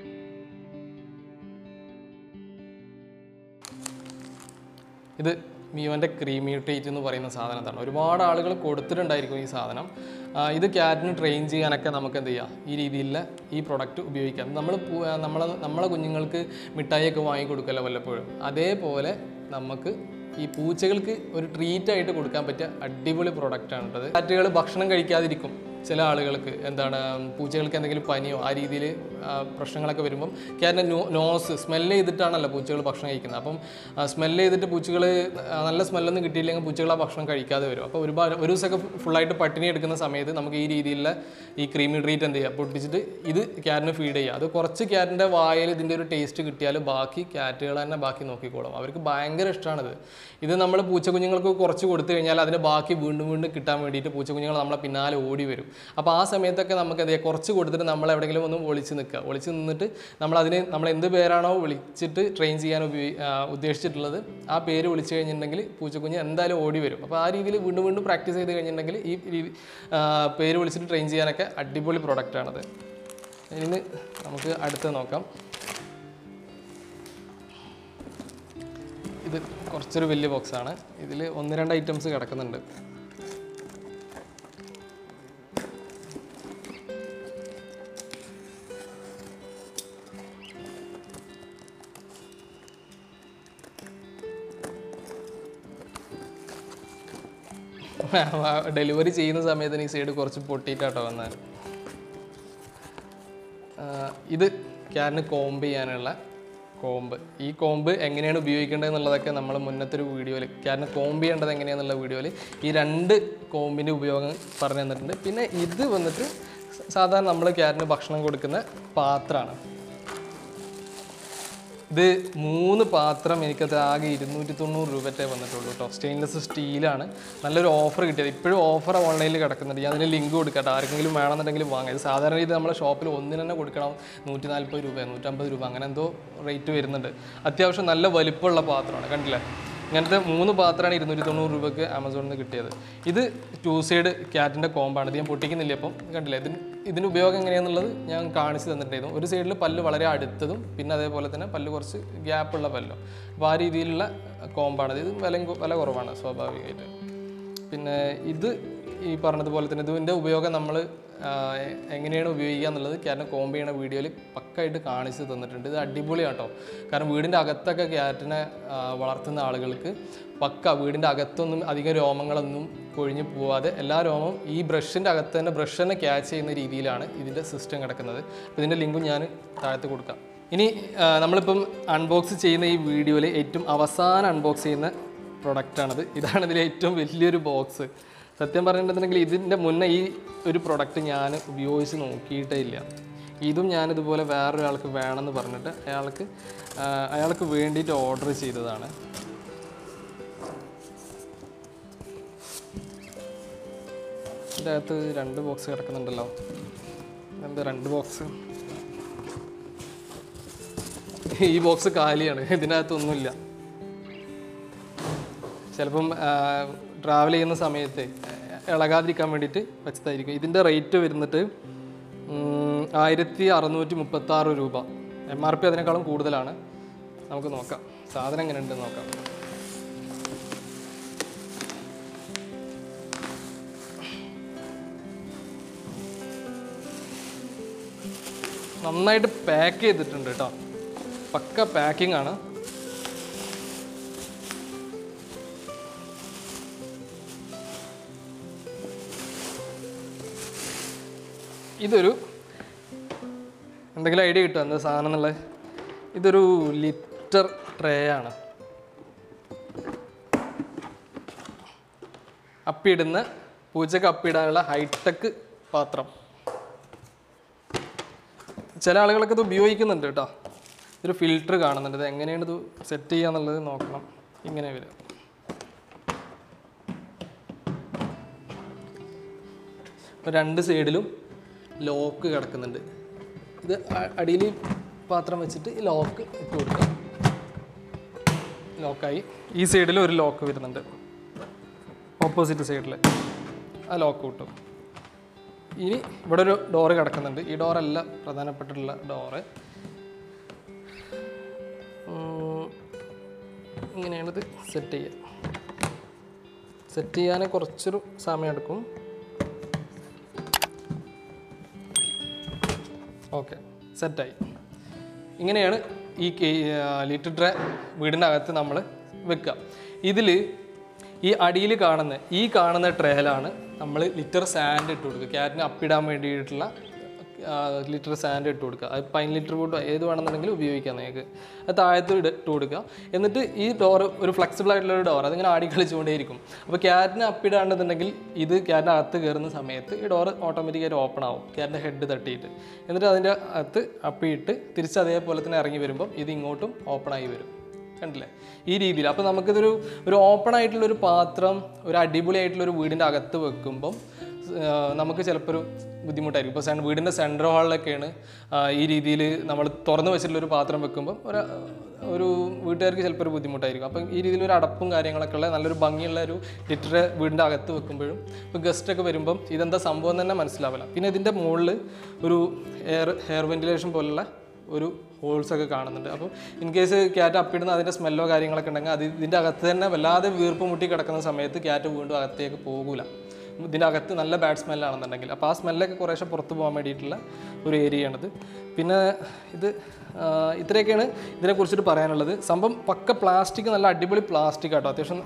ഇത് മിയോൻ്റെ ക്രീമി ട്രീറ്റ് എന്ന് പറയുന്ന സാധനത്താണ് ഒരുപാട് ആളുകൾ കൊടുത്തിട്ടുണ്ടായിരിക്കും ഈ സാധനം ആ, ഇത് ക്യാറ്റിന് ട്രെയിൻ ചെയ്യാനൊക്കെ നമുക്ക് എന്ത് ചെയ്യാം ഈ രീതിയിലുള്ള ഈ പ്രൊഡക്റ്റ് ഉപയോഗിക്കാം നമ്മൾ നമ്മളെ നമ്മളെ കുഞ്ഞുങ്ങൾക്ക് മിഠായിയൊക്കെ വാങ്ങി കൊടുക്കല്ലോ വല്ലപ്പോഴും അതേപോലെ നമുക്ക് ഈ പൂച്ചകൾക്ക് ഒരു ട്രീറ്റ് ആയിട്ട് കൊടുക്കാൻ പറ്റിയ അടിപൊളി പ്രൊഡക്റ്റാണ് കേട്ടത് കാറ്റുകൾ ഭക്ഷണം കഴിക്കാതിരിക്കും ചില ആളുകൾക്ക് എന്താണ് പൂച്ചകൾക്ക് എന്തെങ്കിലും പനിയോ ആ രീതിയിൽ പ്രശ്നങ്ങളൊക്കെ വരുമ്പം ക്യാറ്റിൻ്റെ നോ നോസ് സ്മെല്ല് ചെയ്തിട്ടാണല്ലോ പൂച്ചകൾ ഭക്ഷണം കഴിക്കുന്നത് അപ്പം സ്മെല്ല് ചെയ്തിട്ട് പൂച്ചകൾ നല്ല സ്മെല്ലൊന്നും കിട്ടിയില്ലെങ്കിൽ പൂച്ചകൾ ആ ഭക്ഷണം കഴിക്കാതെ വരും അപ്പോൾ ഒരുപാട് ഒരു ദിവസമൊക്കെ ഫുള്ളായിട്ട് പട്ടിണി എടുക്കുന്ന സമയത്ത് നമുക്ക് ഈ രീതിയിലുള്ള ഈ ക്രീമി ട്രീറ്റ് എന്ത് ചെയ്യുക പൊട്ടിച്ചിട്ട് ഇത് ക്യാറ്റിന് ഫീഡ് ചെയ്യുക അത് കുറച്ച് ക്യാറ്റിൻ്റെ വായിൽ ഇതിൻ്റെ ഒരു ടേസ്റ്റ് കിട്ടിയാൽ ബാക്കി ക്യാറ്റുകൾ തന്നെ ബാക്കി നോക്കിക്കോളും അവർക്ക് ഭയങ്കര ഇഷ്ടമാണിത് ഇത് നമ്മൾ പൂച്ചക്കുഞ്ഞുങ്ങൾക്ക് കുറച്ച് കൊടുത്തു കഴിഞ്ഞാൽ അതിന് ബാക്കി വീണ്ടും വീണ്ടും കിട്ടാൻ വേണ്ടിയിട്ട് പൂച്ചക്കുഞ്ഞുങ്ങൾ നമ്മളെ പിന്നാലെ ഓടി വരും അപ്പോൾ ആ സമയത്തൊക്കെ നമുക്ക് അതേ കുറച്ച് കൊടുത്തിട്ട് നമ്മൾ എവിടെയെങ്കിലും ഒന്ന് ഒളിച്ച് നിൽക്കുക ഒളിച്ച് നിന്നിട്ട് നമ്മൾ അതിന് നമ്മൾ എന്ത് പേരാണോ വിളിച്ചിട്ട് ട്രെയിൻ ചെയ്യാൻ ഉപയോഗി ആ, ഉദ്ദേശിച്ചിട്ടുള്ളത് ആ പേര് വിളിച്ചു കഴിഞ്ഞിട്ടുണ്ടെങ്കിൽ പൂച്ചക്കുഞ്ഞ് എന്തായാലും ഓടി വരും അപ്പോൾ ആ രീതിയിൽ വീണ്ടും വീണ്ടും പ്രാക്ടീസ് ചെയ്ത് കഴിഞ്ഞിട്ടുണ്ടെങ്കിൽ ഈ രീതി ആ, പേര് വിളിച്ചിട്ട് ട്രെയിൻ ചെയ്യാനൊക്കെ അടിപൊളി പ്രൊഡക്റ്റാണത് ഇനി നമുക്ക് അടുത്ത് നോക്കാം ഇത് കുറച്ചൊരു വലിയ ബോക്സാണ് ഇതിൽ ഒന്ന് രണ്ട് ഐറ്റംസ് കിടക്കുന്നുണ്ട് ഡെലിവറി ചെയ്യുന്ന സമയത്തിന് ഈ സൈഡ് കുറച്ച് പൊട്ടിയിട്ടാട്ടോ വന്നത് ഇത് ക്യാരന് കോംബ് ചെയ്യാനുള്ള കോമ്പ് ഈ കോമ്പ് എങ്ങനെയാണ് ഉപയോഗിക്കേണ്ടത് എന്നുള്ളതൊക്കെ നമ്മൾ മുന്നത്തെ ഒരു വീഡിയോയിൽ ക്യാരന് കോംബ് ചെയ്യേണ്ടത് എങ്ങനെയാണെന്നുള്ള വീഡിയോയിൽ ഈ രണ്ട് കോമ്പിൻ്റെ ഉപയോഗം പറഞ്ഞു തന്നിട്ടുണ്ട് പിന്നെ ഇത് വന്നിട്ട് സാധാരണ നമ്മൾ ക്യാരന് ഭക്ഷണം കൊടുക്കുന്ന പാത്രമാണ് ഇത് മൂന്ന് പാത്രം എനിക്കത് ആകെ ഇരുന്നൂറ്റി തൊണ്ണൂറ് രൂപറ്റേ വന്നിട്ടുള്ളൂ കേട്ടോ സ്റ്റെയിൻലെസ് സ്റ്റീലാണ് നല്ലൊരു ഓഫർ കിട്ടിയത് ഇപ്പോഴും ഓഫർ ഓൺലൈനിൽ കിടക്കുന്നുണ്ട് ഞാൻ അതിന് ലിങ്ക് കൊടുക്കട്ടെ ആർക്കെങ്കിലും വേണമെന്നുണ്ടെങ്കിൽ വാങ്ങാം ഇത് സാധാരണ രീതി നമ്മളെ ഷോപ്പിൽ ഒന്നിന് തന്നെ കൊടുക്കണം നൂറ്റി നാൽപ്പത് രൂപ നൂറ്റമ്പത് രൂപ അങ്ങനെ എന്തോ റേറ്റ് വരുന്നുണ്ട് അത്യാവശ്യം നല്ല വലിപ്പമുള്ള പാത്രമാണ് കണ്ടില്ലേ ഇങ്ങനത്തെ മൂന്ന് പാത്രമാണ് ഇരുന്നൂറ്റി തൊണ്ണൂറ് രൂപയ്ക്ക് ആമസോണിൽ നിന്ന് കിട്ടിയത് ഇത് ടു സൈഡ് ക്യാറ്റിൻ്റെ കോമ്പാണ് ഇത് ഞാൻ പൊട്ടിക്കുന്നില്ല അപ്പം കണ്ടില്ലേ ഇതിന് ഇതിന് ഉപയോഗം എങ്ങനെയാണെന്നുള്ളത് ഞാൻ കാണിച്ചു തന്നിട്ടായിരുന്നു ഒരു സൈഡിൽ പല്ല് വളരെ അടുത്തതും പിന്നെ അതേപോലെ തന്നെ പല്ല് കുറച്ച് ഗ്യാപ്പുള്ള പല്ലോ അപ്പോൾ ആ രീതിയിലുള്ള കോമ്പാണ് ഇത് വില വില കുറവാണ് സ്വാഭാവികമായിട്ട് പിന്നെ ഇത് ഈ പറഞ്ഞതുപോലെ തന്നെ ഇതിൻ്റെ ഉപയോഗം നമ്മൾ എങ്ങനെയാണ് ഉപയോഗിക്കുക എന്നുള്ളത് ക്യാറ്റിനെ കോമ്പ് ചെയ്യണ വീഡിയോയിൽ പക്കായിട്ട് കാണിച്ച് തന്നിട്ടുണ്ട് ഇത് അടിപൊളിയാണ് കേട്ടോ കാരണം വീടിൻ്റെ അകത്തൊക്കെ ക്യാറ്റിനെ ആ, വളർത്തുന്ന ആളുകൾക്ക് പക്ക വീടിൻ്റെ അകത്തൊന്നും അധികം രോമങ്ങളൊന്നും കൊഴിഞ്ഞു പോവാതെ എല്ലാ രോമവും ഈ ബ്രഷിൻ്റെ അകത്ത് തന്നെ ബ്രഷ് തന്നെ ക്യാച്ച് ചെയ്യുന്ന രീതിയിലാണ് ഇതിൻ്റെ സിസ്റ്റം കിടക്കുന്നത് അപ്പോൾ ഇതിൻ്റെ ലിങ്കും ഞാൻ താഴത്ത് കൊടുക്കാം ഇനി ആ, നമ്മളിപ്പം അൺബോക്സ് ചെയ്യുന്ന ഈ വീഡിയോയിൽ ഏറ്റവും അവസാനം അൺബോക്സ് ചെയ്യുന്ന പ്രൊഡക്റ്റാണിത് ഇതാണ് ഇതിലെ ഏറ്റവും വലിയൊരു ബോക്സ് സത്യം പറഞ്ഞിട്ടുണ്ടെങ്കിൽ ഇതിൻ്റെ മുന്നേ ഈ ഒരു പ്രൊഡക്റ്റ് ഞാൻ ഉപയോഗിച്ച് നോക്കിയിട്ടേ ഇല്ല ഇതും ഞാനിതുപോലെ വേറൊരാൾക്ക് വേണമെന്ന് പറഞ്ഞിട്ട് അയാൾക്ക് ആ, അയാൾക്ക് വേണ്ടിയിട്ട് ഓർഡർ ചെയ്തതാണ് ഇതിൻ്റെ അകത്ത് രണ്ട് ബോക്സ് കിടക്കുന്നുണ്ടല്ലോ എന്താ രണ്ട് ബോക്സ് ഈ ബോക്സ് കാലിയാണ് ഇതിനകത്തൊന്നുമില്ല ചിലപ്പം ട്രാവൽ ചെയ്യുന്ന സമയത്ത് ഇളകാതിരിക്കാൻ വേണ്ടിയിട്ട് വെച്ചതായിരിക്കും ഇതിൻ്റെ റേറ്റ് വരുന്നിട്ട് ഉം, ആയിരത്തി അറുന്നൂറ്റി മുപ്പത്തി ആറ് രൂപ എം ആർ പി അതിനേക്കാളും കൂടുതലാണ് നമുക്ക് നോക്കാം സാധനം എങ്ങനെ ഉണ്ടെന്ന് നോക്കാം നന്നായിട്ട് പാക്ക് ചെയ്തിട്ടുണ്ട് കേട്ടോ പക്ക പാക്കിംഗ് ആണ് ഇതൊരു എന്തെങ്കിലും ഐഡിയ കിട്ടുമോ എന്താ സാധനം എന്നുള്ളത് ഇതൊരു ലിറ്റർ ട്രേ ആണ് അപ്പിയിടുന്ന പൂച്ചക്ക് അപ്പിയിടാനുള്ള ഹൈടെക് പാത്രം ചില ആളുകളൊക്കെ ഇത് ഉപയോഗിക്കുന്നുണ്ട് കേട്ടോ ഇതൊരു ഫിൽറ്റർ കാണുന്നുണ്ട് ഇത് എങ്ങനെയാണ് ഇത് സെറ്റ് ചെയ്യുക എന്നുള്ളത് നോക്കണം ഇങ്ങനെ വരും അപ്പോൾ രണ്ട് സൈഡിലും ലോക്ക് കിടക്കുന്നുണ്ട് ഇത് അടിയിൽ പാത്രം വെച്ചിട്ട് ഈ ലോക്ക് ഇട്ട് കൊടുക്കുക ലോക്കായി ഈ സൈഡിൽ ഒരു ലോക്ക് വരുന്നുണ്ട് ഓപ്പോസിറ്റ് സൈഡിൽ ആ ലോക്ക് കിട്ടും ഇനി ഇവിടെ ഒരു ഡോറ് കിടക്കുന്നുണ്ട് ഈ ഡോറല്ല പ്രധാനപ്പെട്ടിട്ടുള്ള ഡോറ് ഇങ്ങനെയാണിത് സെറ്റ് ചെയ്യുക സെറ്റ് ചെയ്യാൻ കുറച്ചൊരു സമയം എടുക്കും ഓക്കെ സെറ്റായി ഇങ്ങനെയാണ് ഈ ലിറ്റർ ട്രേ വീടിൻ്റെ അകത്ത് നമ്മൾ വെക്കുക ഇതിൽ ഈ അടിയിൽ കാണുന്ന ഈ കാണുന്ന ട്രേയിലാണ് നമ്മൾ ലിറ്റർ സാൻഡ് ഇട്ട് കൊടുക്കുക ക്യാറ്റിന് അപ്പിടാൻ വേണ്ടിയിട്ടുള്ള ലിറ്റർ സാൻഡ് ഇട്ട് കൊടുക്കുക അത് പൈൻ ലിറ്റർ കൂട്ടോ ഏത് വേണമെന്നുണ്ടെങ്കിലും ഉപയോഗിക്കാം നിങ്ങൾക്ക് അത് താഴത്ത് ഇട്ട് ഇട്ട് കൊടുക്കുക എന്നിട്ട് ഈ ഡോർ ഒരു ഫ്ലെക്സിബിൾ ആയിട്ടുള്ള ഒരു ഡോർ അതിങ്ങനെ ആടി കളിച്ചുകൊണ്ടേയിരിക്കും അപ്പോൾ ക്യാറ്റിന് അപ്പിടാണ്ടെന്നുണ്ടെങ്കിൽ ഇത് ക്യാറ്റിൻ്റെ അകത്ത് കയറുന്ന സമയത്ത് ഈ ഡോർ ഓട്ടോമാറ്റിക്കായിട്ട് ഓപ്പൺ ആവും ക്യാറ്റിൻ്റെ ഹെഡ് തട്ടിയിട്ട് എന്നിട്ട് അതിൻ്റെ അകത്ത് അപ്പിയിട്ട് തിരിച്ച് അതേപോലെ തന്നെ ഇറങ്ങി വരുമ്പോൾ ഇത് ഇങ്ങോട്ടും ഓപ്പൺ ആയി വരും കണ്ടില്ലേ ഈ രീതിയിൽ അപ്പോൾ നമുക്കിതൊരു ഒരു ഓപ്പൺ ആയിട്ടുള്ള ഒരു പാത്രം ഒരു അടിപൊളിയായിട്ടുള്ള ഒരു വീടിൻ്റെ അകത്ത് വെക്കുമ്പം ആ, നമുക്ക് ചിലപ്പോൾ ഒരു ബുദ്ധിമുട്ടായിരിക്കും ഇപ്പോൾ സെൻ വീടിൻ്റെ സെൻട്രൽ ഹാളിലൊക്കെയാണ് ആ, ഈ രീതിയിൽ നമ്മൾ തുറന്ന് വെച്ചിട്ടുള്ള ഒരു പാത്രം വെക്കുമ്പോൾ ഒരു ഒരു വീട്ടുകാർക്ക് ചിലപ്പോൾ ഒരു ബുദ്ധിമുട്ടായിരിക്കും അപ്പം ഈ രീതിയിൽ ഒരു അടപ്പും കാര്യങ്ങളൊക്കെ ഉള്ള നല്ലൊരു ഭംഗിയുള്ള ഒരു ലിറ്റർ വീടിൻ്റെ അകത്ത് വെക്കുമ്പോഴും ഇപ്പോൾ ഗസ്റ്റൊക്കെ വരുമ്പം ഇതെന്താ സംഭവം തന്നെ മനസ്സിലാവില്ല പിന്നെ ഇതിൻ്റെ മുകളിൽ ഒരു എയർ എയർ വെന്റിലേഷൻ പോലുള്ള ഒരു ഹോൾസ് ഒക്കെ കാണുന്നുണ്ട് അപ്പോൾ ഇൻ കേസ് ക്യാറ്റ് അപ്പിടുന്ന അതിൻ്റെ സ്മെല്ലോ കാര്യങ്ങളൊക്കെ ഉണ്ടെങ്കിൽ അത് ഇതിൻ്റെ അകത്ത് തന്നെ വല്ലാതെ വീർപ്പ് മുട്ടി കിടക്കുന്ന സമയത്ത് ക്യാറ്റ് വീണ്ടും അകത്തേക്ക് പോകൂല ഇതിൻ്റെ അകത്ത് നല്ല ബാഡ് സ്മെല്ലാണെന്നുണ്ടെങ്കിൽ അപ്പോൾ ആ സ്മെല്ലൊക്കെ കുറേശ്ശെ പുറത്ത് പോകാൻ വേണ്ടിയിട്ടുള്ള ഒരു ഏരിയയാണിത് പിന്നെ ഇത് ആ, ഇത്രയൊക്കെയാണ് ഇതിനെക്കുറിച്ചിട്ട് പറയാനുള്ളത് സംഭവം പക്ക പ്ലാസ്റ്റിക് നല്ല അടിപൊളി പ്ലാസ്റ്റിക് ആട്ടോ അത്യാവശ്യം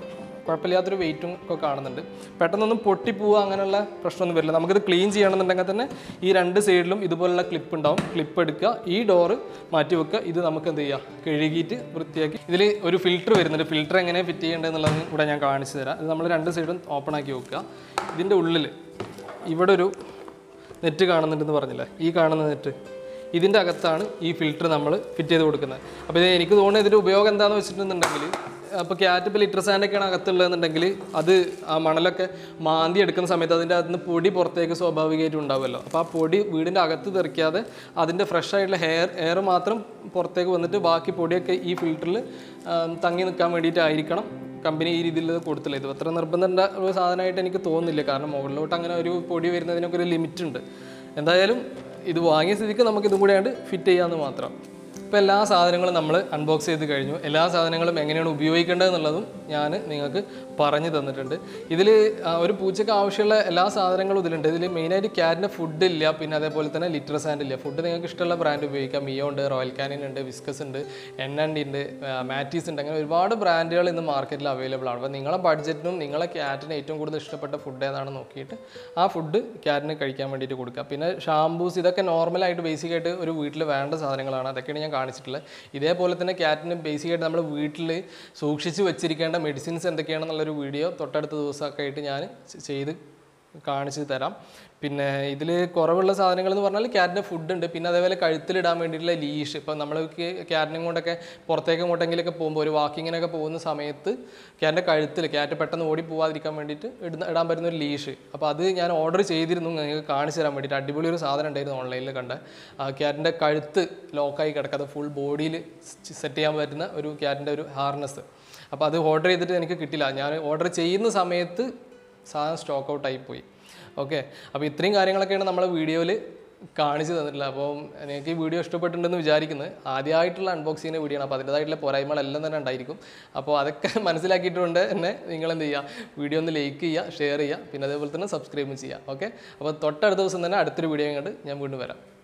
കുഴപ്പമില്ലാത്തൊരു വെയിറ്റും ഒക്കെ കാണുന്നുണ്ട് പെട്ടെന്നൊന്നും പൊട്ടിപ്പോവുക അങ്ങനെയുള്ള പ്രശ്നമൊന്നും വരില്ല നമുക്കിത് ക്ലീൻ ചെയ്യണമെന്നുണ്ടെങ്കിൽ തന്നെ ഈ രണ്ട് സൈഡിലും ഇതുപോലുള്ള ക്ലിപ്പ് ഉണ്ടാവും ക്ലിപ്പ് എടുക്കുക ഈ ഡോറ് മാറ്റി വെക്കുക ഇത് നമുക്ക് എന്ത് ചെയ്യുക കഴുകിയിട്ട് വൃത്തിയാക്കി ഇതിൽ ഒരു ഫിൽറ്റർ വരുന്നുണ്ട് ഫിൽറ്റർ എങ്ങനെ ഫിറ്റ് ചെയ്യേണ്ടതെന്നുള്ളത് കൂടെ ഞാൻ കാണിച്ചു തരാം ഇത് നമ്മൾ രണ്ട് സൈഡും ഓപ്പൺ ആക്കി വെക്കുക ഇതിൻ്റെ ഉള്ളിൽ ഇവിടെ ഒരു നെറ്റ് കാണുന്നുണ്ടെന്ന് പറഞ്ഞില്ലേ ഈ കാണുന്ന നെറ്റ് ഇതിൻ്റെ അകത്താണ് ഈ ഫിൽറ്റർ നമ്മൾ ഫിറ്റ് ചെയ്ത് കൊടുക്കുന്നത് അപ്പോൾ ഇത് എനിക്ക് തോന്നുന്നത് ഇതിൻ്റെ ഉപയോഗം എന്താണെന്ന് വെച്ചിട്ടുണ്ടെങ്കിൽ അപ്പോൾ ക്യാറ്റ് ഇപ്പോൾ ലിറ്റർ സാൻഡൊക്കെയാണ് അകത്തുള്ളതെന്നുണ്ടെങ്കിൽ അത് ആ മണലൊക്കെ മാന്തി എടുക്കുന്ന സമയത്ത് അതിൻ്റെ അകത്ത് നിന്ന് പൊടി പുറത്തേക്ക് സ്വാഭാവികമായിട്ടും ഉണ്ടാവുമല്ലോ അപ്പോൾ ആ പൊടി വീടിൻ്റെ അകത്ത് തെറിക്കാതെ അതിൻ്റെ ഫ്രഷ് ആയിട്ടുള്ള ഹെയർ എയർ മാത്രം പുറത്തേക്ക് വന്നിട്ട് ബാക്കി പൊടിയൊക്കെ ഈ ഫിൽറ്ററിൽ തങ്ങി നിൽക്കാൻ വേണ്ടിയിട്ടായിരിക്കണം കമ്പനി ഈ രീതിയിൽ കൊടുത്തില്ല ഇത് അത്ര നിർബന്ധമുള്ള ഒരു സാധനമായിട്ട് എനിക്ക് തോന്നുന്നില്ല കാരണം മുകളിലോട്ട് അങ്ങനെ ഒരു പൊടി വരുന്നതിനൊക്കെ ഒരു ലിമിറ്റ് ഉണ്ട് എന്തായാലും ഇത് വാങ്ങിയ സ്ഥിതിക്ക് നമുക്ക് ഇതും കൂടെയാണ്ട് ഫിറ്റ് ചെയ്യാമെന്ന് മാത്രം ഇപ്പോൾ എല്ലാ സാധനങ്ങളും നമ്മൾ അൺബോക്സ് ചെയ്ത് കഴിഞ്ഞു എല്ലാ സാധനങ്ങളും എങ്ങനെയാണ് ഉപയോഗിക്കേണ്ടത് എന്നുള്ളതും ഞാൻ നിങ്ങൾക്ക് പറഞ്ഞു തന്നിട്ടുണ്ട് ഇതിൽ ഒരു പൂച്ചയ്ക്ക് ആവശ്യമുള്ള എല്ലാ സാധനങ്ങളും ഇതിലുണ്ട് ഇതിൽ മെയിനായിട്ട് ക്യാറ്റിൻ്റെ ഫുഡ് ഇല്ല പിന്നെ അതേപോലെ തന്നെ ലിറ്റർ സാൻഡ് ഇല്ല ഫുഡ് നിങ്ങൾക്ക് ഇഷ്ടമുള്ള ബ്രാൻഡ് ഉപയോഗിക്കാം മിയോ ഉണ്ട് റോയൽ കാനിൻ ഉണ്ട് വിസ്കസ് ഉണ്ട് എൻ ആൻഡ് ഉണ്ട് മാറ്റീസ് ഉണ്ട് അങ്ങനെ ഒരുപാട് ബ്രാൻഡുകൾ ഇന്ന് മാർക്കറ്റിൽ അവൈലബിൾ ആണ് അപ്പോൾ നിങ്ങളെ ബഡ്ജറ്റിനും നിങ്ങളെ ക്യാറ്റിന് ഏറ്റവും കൂടുതൽ ഇഷ്ടപ്പെട്ട ഫുഡ് ഏതാണെന്ന് നോക്കിയിട്ട് ആ ഫുഡ് ക്യാറ്റിന് കഴിക്കാൻ വേണ്ടിയിട്ട് കൊടുക്കുക പിന്നെ ഷാംപൂസ് ഇതൊക്കെ നോർമലായിട്ട് ബേസിക് ആയിട്ട് ഒരു വീട്ടിൽ വേണ്ട സാധനങ്ങളാണ് അതൊക്കെയാണ് ഞാൻ കാണിച്ചിട്ടുള്ളത് ഇതേപോലെ തന്നെ ക്യാറ്റിന് ബേസിക് ആയിട്ട് നമ്മൾ വീട്ടിൽ സൂക്ഷിച്ച് വെച്ചിരിക്കേണ്ട മെഡിസിൻസ് എന്തൊക്കെയാണെന്നുള്ളൊരു വീഡിയോ തൊട്ടടുത്ത ദിവസമൊക്കെ ആയിട്ട് ഞാൻ ചെയ്ത് കാണിച്ചു തരാം പിന്നെ ഇതിൽ കുറവുള്ള സാധനങ്ങൾ എന്ന് പറഞ്ഞാൽ ക്യാറ്റിൻ്റെ ഫുഡ് ഉണ്ട് പിന്നെ അതേപോലെ കഴുത്തിലിടാൻ വേണ്ടിയിട്ടുള്ള ലീഷ് ഇപ്പം നമ്മൾ ക്യാറ്റിനെ കൊണ്ടൊക്കെ പുറത്തേക്ക് എങ്ങോട്ടെങ്കിലൊക്കെ പോകുമ്പോൾ ഒരു വാക്കിങ്ങിനൊക്കെ പോകുന്ന സമയത്ത് ക്യാറ്റിൻ്റെ കഴുത്തിൽ ക്യാറ്റ് പെട്ടെന്ന് ഓടി പോവാതിരിക്കാൻ വേണ്ടിയിട്ട് ഇടുന്ന ഇടാൻ പറ്റുന്ന ഒരു ലീഷ് അപ്പോൾ അത് ഞാൻ ഓർഡർ ചെയ്തിരുന്നു നിങ്ങൾക്ക് കാണിച്ചു തരാൻ വേണ്ടിയിട്ട് അടിപൊളി ഒരു സാധനം ഉണ്ടായിരുന്നു ഓൺലൈനിൽ കണ്ട ക്യാറ്റിൻ്റെ കഴുത്ത് ലോക്കായി കിടക്കാതെ ഫുൾ ബോഡിയിൽ സെറ്റ് ചെയ്യാൻ പറ്റുന്ന ഒരു ക്യാറ്റിൻ്റെ ഒരു ഹാർനസ് അപ്പോൾ അത് ഓർഡർ ചെയ്തിട്ട് എനിക്ക് കിട്ടില്ല ഞാൻ ഓർഡർ ചെയ്യുന്ന സമയത്ത് സാധനം സ്റ്റോക്ക് ഔട്ട് ആയി പോയി ഓക്കെ അപ്പോൾ ഇത്രയും കാര്യങ്ങളൊക്കെയാണ് നമ്മളെ വീഡിയോയിൽ കാണിച്ചു തന്നിട്ടുള്ളത് അപ്പോൾ നിങ്ങൾക്ക് ഈ വീഡിയോ ഇഷ്ടപ്പെട്ടിട്ടുണ്ടെന്ന് വിചാരിക്കുന്നത് ആദ്യമായിട്ടുള്ള അൺബോക്സിങ്ങിൻ്റെ വീഡിയോ ആണ് അപ്പോൾ അതിൻ്റെതായിട്ടുള്ള പോരായ്മകളെല്ലാം തന്നെ ഉണ്ടായിരിക്കും അപ്പോൾ അതൊക്കെ മനസ്സിലാക്കിയിട്ടുണ്ട് തന്നെ നിങ്ങൾ എന്ത് ചെയ്യുക വീഡിയോ ഒന്ന് ലൈക്ക് ചെയ്യുക ഷെയർ ചെയ്യുക പിന്നെ അതേപോലെ തന്നെ സബ്സ്ക്രൈബും ചെയ്യുക ഓക്കെ അപ്പോൾ തൊട്ടടുത്ത ദിവസം തന്നെ അടുത്തൊരു വീഡിയോ കണ്ട് ഞാൻ വീണ്ടും വരാം